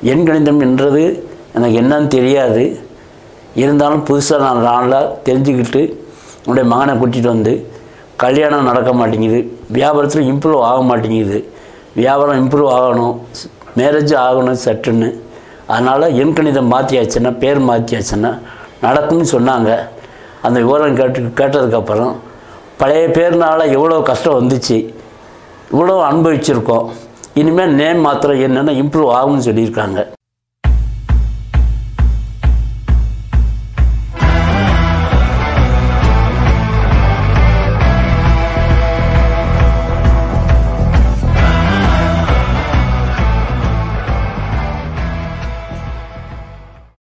எண் கணிதம் என்றது எனக்கு என்னன்னு தெரியாது இருந்தாலும் புதுசாக நான் நாளாக தெரிஞ்சுக்கிட்டு என்னுடைய மகனை கூட்டிகிட்டு வந்து கல்யாணம் நடக்க மாட்டேங்குது வியாபாரத்தில் இம்ப்ரூவ் ஆக மாட்டேங்குது வியாபாரம் இம்ப்ரூவ் ஆகணும் மேரேஜ் ஆகணும் சட்டுன்னு அதனால் எண் கணிதம் மாற்றியாச்சுன்னா பேர் மாற்றியாச்சுன்னா நடக்கும்னு சொன்னாங்க அந்த விவரம் கேட்டு கேட்டதுக்கப்புறம் பழைய பேர்னால எவ்வளோ கஷ்டம் வந்துச்சு இவ்வளோ அனுபவிச்சிருக்கோம் இனிமேல் நேம் மாத்திரம் என்னென்னா இம்ப்ரூவ் ஆகும்னு சொல்லியிருக்காங்க